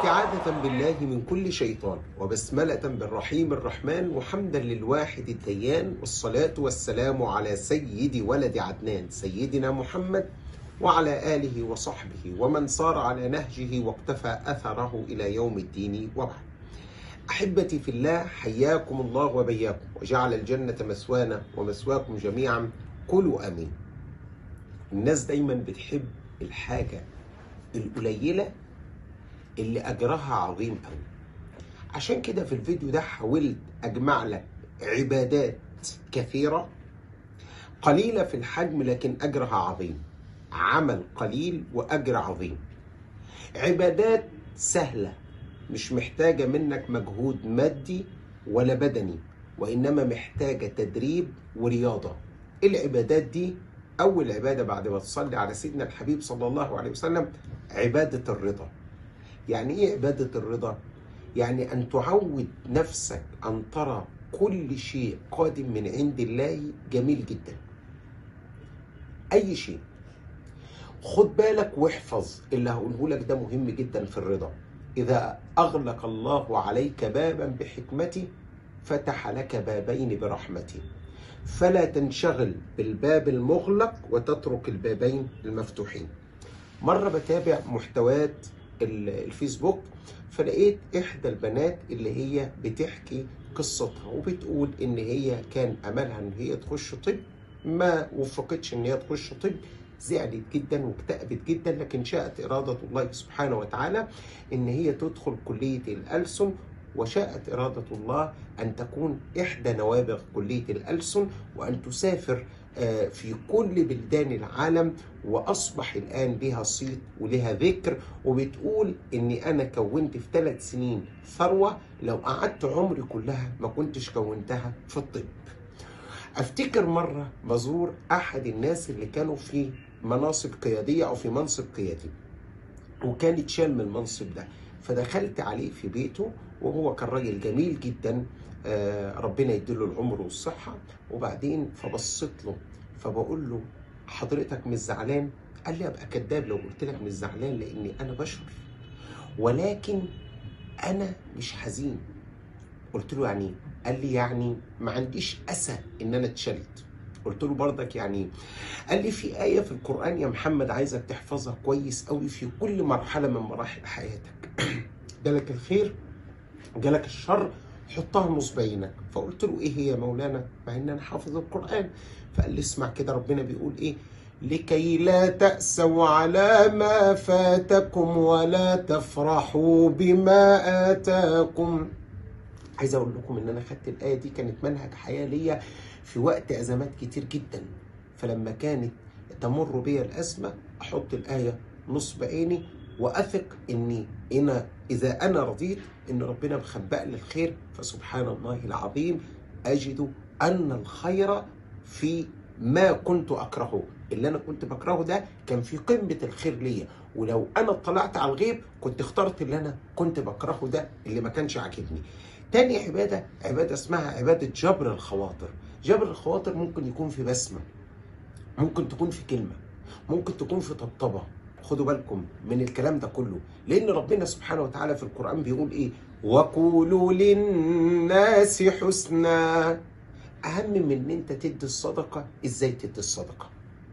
استعاذة بالله من كل شيطان وبسملة بالرحيم الرحمن وحمدا للواحد الديان والصلاة والسلام على سيد ولد عدنان سيدنا محمد وعلى آله وصحبه ومن صار على نهجه واقتفى أثره إلى يوم الدين وبعد أحبتي في الله حياكم الله وبياكم وجعل الجنة مثوانا ومثواكم جميعا قولوا آمين الناس دايما بتحب الحاجة القليلة اللي أجرها عظيم قوي عشان كده في الفيديو ده حاولت أجمع لك عبادات كثيرة قليلة في الحجم لكن أجرها عظيم عمل قليل وأجر عظيم عبادات سهلة مش محتاجة منك مجهود مادي ولا بدني وإنما محتاجة تدريب ورياضة العبادات دي أول عبادة بعد ما تصلي على سيدنا الحبيب صلى الله عليه وسلم عبادة الرضا يعني إيه عبادة الرضا؟ يعني أن تعود نفسك أن ترى كل شيء قادم من عند الله جميل جدا أي شيء خد بالك واحفظ اللي هقوله لك ده مهم جدا في الرضا إذا أغلق الله عليك بابا بحكمته فتح لك بابين برحمته فلا تنشغل بالباب المغلق وتترك البابين المفتوحين مرة بتابع محتويات الفيسبوك فلقيت إحدى البنات اللي هي بتحكي قصتها وبتقول إن هي كان أملها إن هي تخش طب ما وفقتش إن هي تخش طب زعلت جدا واكتئبت جدا لكن شاءت إرادة الله سبحانه وتعالى إن هي تدخل كلية الألسن وشاءت إرادة الله أن تكون إحدى نوابغ كلية الألسن وأن تسافر في كل بلدان العالم وأصبح الآن لها صيت ولها ذكر وبتقول إني أنا كونت في ثلاث سنين ثروة لو قعدت عمري كلها ما كنتش كونتها في الطب أفتكر مرة بزور أحد الناس اللي كانوا في مناصب قيادية أو في منصب قيادي وكان اتشال من المنصب ده فدخلت عليه في بيته وهو كان راجل جميل جدا آه ربنا يديله العمر والصحة وبعدين فبصيت له فبقول له حضرتك مش زعلان قال لي ابقى كذاب لو قلت لك مش زعلان لاني انا بشر ولكن انا مش حزين قلت له يعني قال لي يعني ما عنديش اسى ان انا اتشلت قلت له برضك يعني قال لي في آية في القرآن يا محمد عايزك تحفظها كويس قوي في كل مرحلة من مراحل حياتك جالك الخير جالك الشر حطها نص بينك فقلت له ايه هي يا مولانا مع ان انا حافظ القرآن فقال لي اسمع كده ربنا بيقول ايه لكي لا تأسوا على ما فاتكم ولا تفرحوا بما آتاكم عايز اقول لكم ان انا خدت الايه دي كانت منهج حياه ليا في وقت ازمات كتير جدا فلما كانت تمر بي الازمه احط الايه نصب عيني واثق اني انا اذا انا رضيت ان ربنا مخبأ لي الخير فسبحان الله العظيم اجد ان الخير في ما كنت اكرهه اللي انا كنت بكرهه ده كان في قمه الخير ليا ولو انا اطلعت على الغيب كنت اخترت اللي انا كنت بكرهه ده اللي ما كانش عاجبني تاني عبادة عبادة اسمها عبادة جبر الخواطر جبر الخواطر ممكن يكون في بسمة ممكن تكون في كلمة ممكن تكون في طبطبة خدوا بالكم من الكلام ده كله لأن ربنا سبحانه وتعالى في القرآن بيقول إيه وقولوا للناس حسنا أهم من إن أنت تدي الصدقة إزاي تدي الصدقة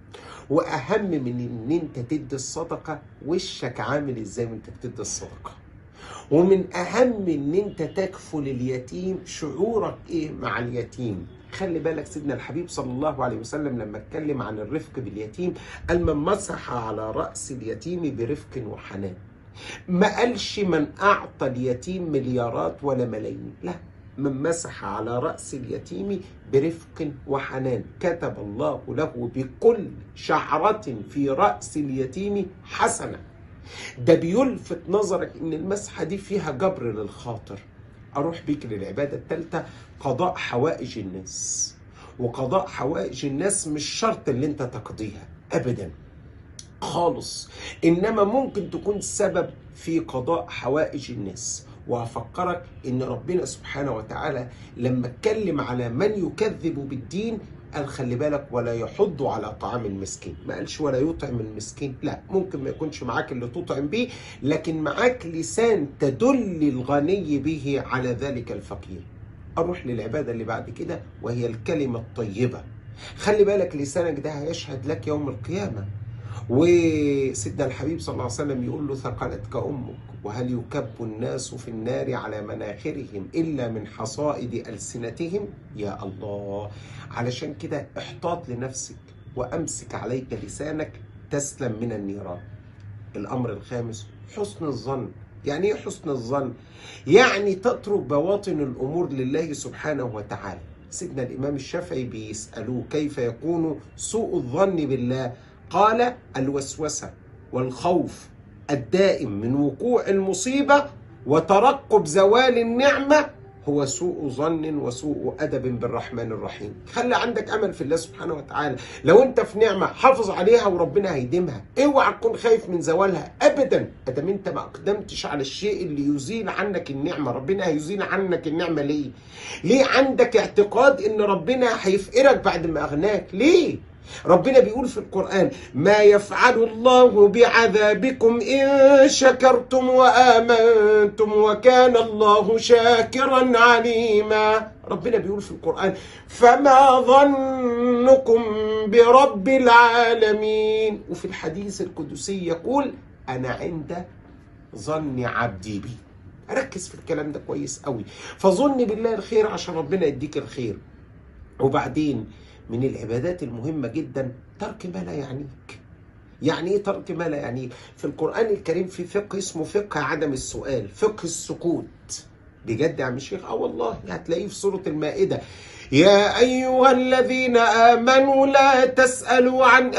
وأهم من إن أنت تدي الصدقة وشك عامل إزاي وأنت بتدي الصدقة ومن اهم ان انت تكفل اليتيم شعورك ايه مع اليتيم خلي بالك سيدنا الحبيب صلى الله عليه وسلم لما اتكلم عن الرفق باليتيم قال من مسح على راس اليتيم برفق وحنان ما قالش من اعطى اليتيم مليارات ولا ملايين لا من مسح على راس اليتيم برفق وحنان كتب الله له بكل شعره في راس اليتيم حسنه ده بيلفت نظرك ان المسحه دي فيها جبر للخاطر اروح بيك للعباده الثالثه قضاء حوائج الناس وقضاء حوائج الناس مش شرط اللي انت تقضيها ابدا خالص انما ممكن تكون سبب في قضاء حوائج الناس وهفكرك ان ربنا سبحانه وتعالى لما اتكلم على من يكذب بالدين قال خلي بالك ولا يحض على طعام المسكين ما قالش ولا يطعم المسكين لا ممكن ما يكونش معاك اللي تطعم بيه لكن معاك لسان تدل الغني به على ذلك الفقير اروح للعباده اللي بعد كده وهي الكلمه الطيبه خلي بالك لسانك ده هيشهد لك يوم القيامه وسيدنا الحبيب صلى الله عليه وسلم يقول له ثقلتك امك وهل يكب الناس في النار على مناخرهم الا من حصائد السنتهم يا الله علشان كده احتاط لنفسك وامسك عليك لسانك تسلم من النيران الامر الخامس حسن الظن يعني ايه حسن الظن يعني تترك بواطن الامور لله سبحانه وتعالى سيدنا الامام الشافعي بيسالوه كيف يكون سوء الظن بالله قال الوسوسه والخوف الدائم من وقوع المصيبه وترقب زوال النعمه هو سوء ظن وسوء ادب بالرحمن الرحيم خلي عندك امل في الله سبحانه وتعالى لو انت في نعمه حافظ عليها وربنا هيديمها اوعى تكون خايف من زوالها ابدا ادام انت ما اقدمتش على الشيء اللي يزيل عنك النعمه ربنا هيزيل عنك النعمه ليه ليه عندك اعتقاد ان ربنا هيفقرك بعد ما اغناك ليه ربنا بيقول في القرآن ما يفعل الله بعذابكم إن شكرتم وآمنتم وكان الله شاكرا عليما ربنا بيقول في القرآن فما ظنكم برب العالمين وفي الحديث القدسي يقول أنا عند ظن عبدي بي ركز في الكلام ده كويس قوي فظن بالله الخير عشان ربنا يديك الخير وبعدين من العبادات المهمة جدا ترك ما لا يعنيك يعني ايه ترك ما لا يعنيك في القرآن الكريم في فقه اسمه فقه عدم السؤال فقه السكوت بجد يا عم الشيخ اه والله هتلاقيه في سورة المائدة يا أيها الذين آمنوا لا تسألوا عن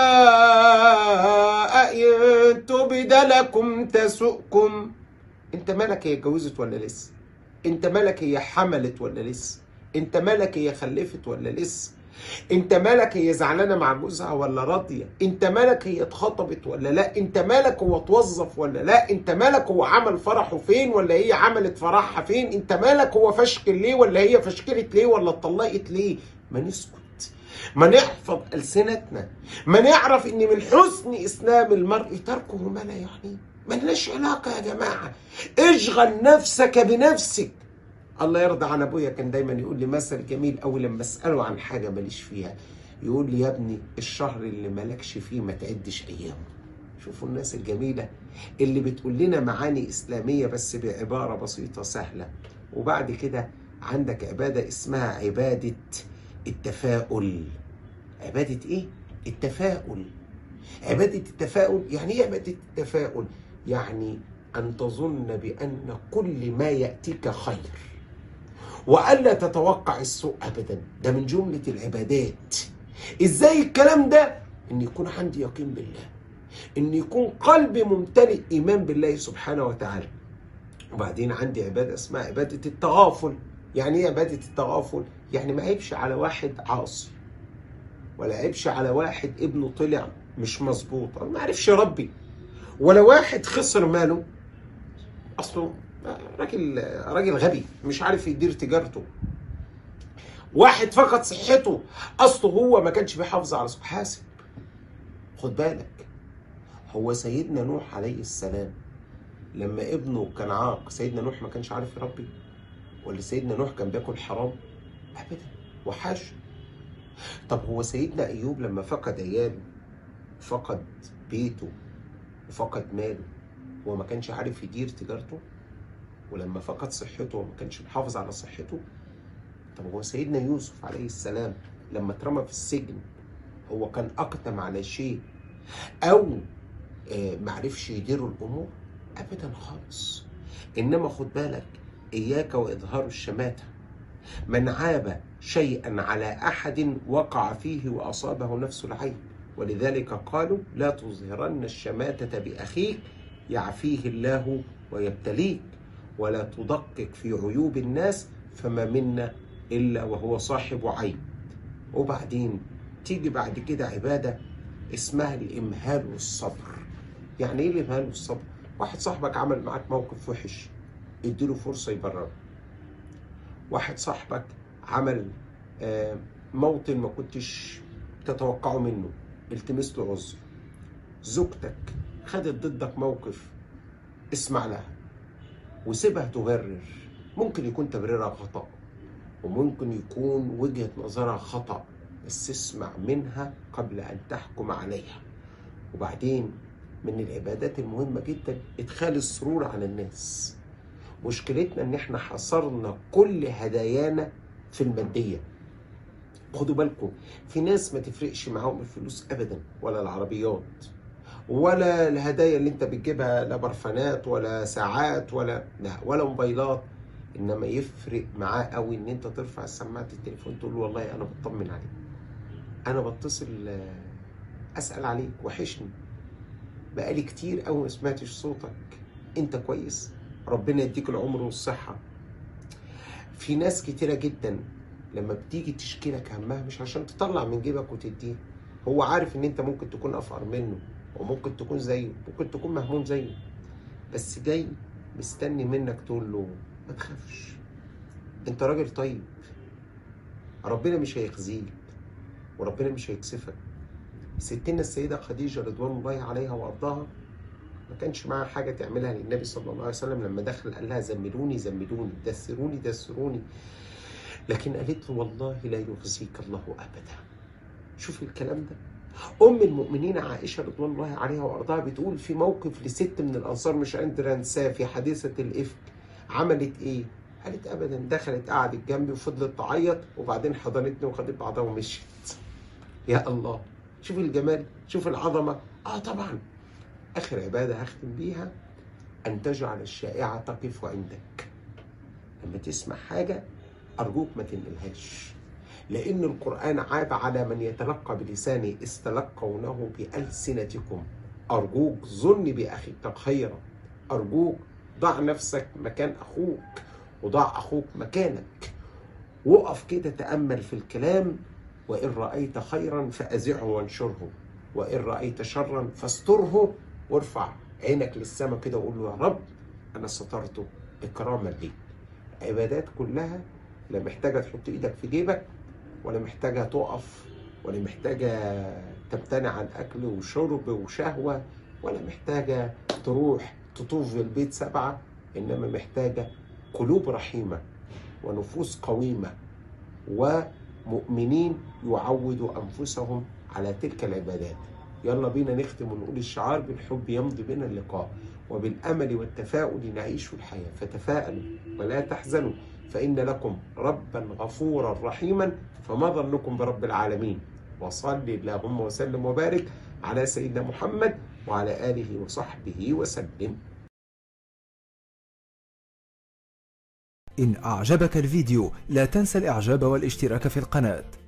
أشياء إن تبد لكم تسؤكم أنت مالك هي اتجوزت ولا لسه؟ أنت مالك هي حملت ولا لسه؟ أنت مالك هي خلفت ولا لسه؟ انت مالك هي زعلانه مع جوزها ولا راضيه انت مالك هي اتخطبت ولا لا انت مالك هو اتوظف ولا لا انت مالك هو عمل فرحه فين ولا هي عملت فرحها فين انت مالك هو فشكل ليه ولا هي فشكلت ليه ولا اتطلقت ليه ما نسكت ما نحفظ ألسنتنا ما نعرف ان من حسن اسلام المرء تركه ما لا يعنيه ملناش علاقه يا جماعه اشغل نفسك بنفسك الله يرضى عن ابويا كان دايما يقول لي مثل جميل قوي لما اساله عن حاجه ماليش فيها يقول لي يا ابني الشهر اللي مالكش فيه ما تعدش ايامه شوفوا الناس الجميله اللي بتقول لنا معاني اسلاميه بس بعباره بسيطه سهله وبعد كده عندك عباده اسمها عباده التفاؤل عباده ايه التفاؤل عباده التفاؤل يعني ايه عباده التفاؤل يعني ان تظن بان كل ما ياتيك خير والا تتوقع السوء ابدا ده من جمله العبادات ازاي الكلام ده ان يكون عندي يقين بالله ان يكون قلبي ممتلئ ايمان بالله سبحانه وتعالى وبعدين عندي عباده اسمها عباده التغافل يعني ايه عباده التغافل يعني ما عيبش على واحد عاصي ولا عيبش على واحد ابنه طلع مش مظبوط أو ما عرفش يربي ولا واحد خسر ماله اصله راجل راجل غبي مش عارف يدير تجارته واحد فقد صحته اصله هو ما كانش بيحافظ على صحته حاسب خد بالك هو سيدنا نوح عليه السلام لما ابنه كان عاق سيدنا نوح ما كانش عارف يربي ولا سيدنا نوح كان بياكل حرام ابدا وحاش طب هو سيدنا ايوب لما فقد عياله فقد بيته وفقد ماله هو ما كانش عارف يدير تجارته ولما فقد صحته وما كانش محافظ على صحته طب هو سيدنا يوسف عليه السلام لما اترمى في السجن هو كان اقدم على شيء او آه، معرفش يدير الامور ابدا خالص انما خد بالك اياك واظهار الشماته من عاب شيئا على احد وقع فيه واصابه نفس العيب ولذلك قالوا لا تظهرن الشماتة بأخيك يعفيه الله ويبتليك ولا تدقق في عيوب الناس فما منا إلا وهو صاحب عيب وبعدين تيجي بعد كده عبادة اسمها الإمهال والصبر يعني إيه الإمهال والصبر؟ واحد صاحبك عمل معاك موقف وحش اديله فرصة يبرره واحد صاحبك عمل آه موطن ما كنتش تتوقعه منه التمس له عذر زوجتك خدت ضدك موقف اسمع لها وسيبها تبرر ممكن يكون تبريرها خطأ وممكن يكون وجهة نظرها خطأ بس اسمع منها قبل أن تحكم عليها وبعدين من العبادات المهمة جدا إدخال السرور على الناس مشكلتنا إن إحنا حصرنا كل هدايانا في المادية خدوا بالكم في ناس ما تفرقش معاهم الفلوس أبدا ولا العربيات ولا الهدايا اللي انت بتجيبها لا برفانات ولا ساعات ولا لا ولا موبايلات انما يفرق معاه قوي ان انت ترفع سماعه التليفون تقول له والله انا بطمن عليك انا بتصل آه، اسال عليك وحشني بقالي كتير قوي ما سمعتش صوتك انت كويس ربنا يديك العمر والصحه في ناس كتيره جدا لما بتيجي تشكي لك همها مش عشان تطلع من جيبك وتديه هو عارف ان انت ممكن تكون افقر منه وممكن تكون زيه ممكن تكون مهموم زيه بس جاي مستني منك تقول له ما تخافش انت راجل طيب ربنا مش هيخزيك وربنا مش هيكسفك ستنا السيدة خديجة رضوان الله عليها وأرضاها ما كانش معاها حاجة تعملها للنبي صلى الله عليه وسلم لما دخل قال لها زملوني زملوني دسروني دسروني لكن قالت له والله لا يخزيك الله أبدا شوف الكلام ده ام المؤمنين عائشه رضوان الله عليها وارضاها بتقول في موقف لست من الانصار مش قادره انساه في حادثه الافك عملت ايه؟ قالت ابدا دخلت قعدت جنبي وفضلت تعيط وبعدين حضنتني وخدت بعضها ومشيت. يا الله شوف الجمال شوف العظمه اه طبعا اخر عباده هختم بيها ان تجعل الشائعه تقف عندك. لما تسمع حاجه ارجوك ما تنقلهاش. لأن القرآن عاب على من يتلقى بلسانه استلقونه بألسنتكم أرجوك ظن بأخيك خيرا أرجوك ضع نفسك مكان أخوك وضع أخوك مكانك وقف كده تأمل في الكلام وإن رأيت خيرا فأزعه وانشره وإن رأيت شرا فاستره وارفع عينك للسماء كده وقول له يا رب أنا سترته إكراما لي عبادات كلها لا محتاجة تحط إيدك في جيبك ولا محتاجة تقف ولا محتاجة تمتنع عن أكل وشرب وشهوة ولا محتاجة تروح تطوف في البيت سبعة إنما محتاجة قلوب رحيمة ونفوس قويمة ومؤمنين يعودوا أنفسهم على تلك العبادات يلا بينا نختم ونقول الشعار بالحب يمضي بنا اللقاء وبالأمل والتفاؤل نعيش الحياة فتفاءلوا ولا تحزنوا فإن لكم ربا غفورا رحيما فما ظنكم برب العالمين وصل اللهم وسلم وبارك على سيدنا محمد وعلى آله وصحبه وسلم إن أعجبك الفيديو لا تنسى الإعجاب والاشتراك في القناة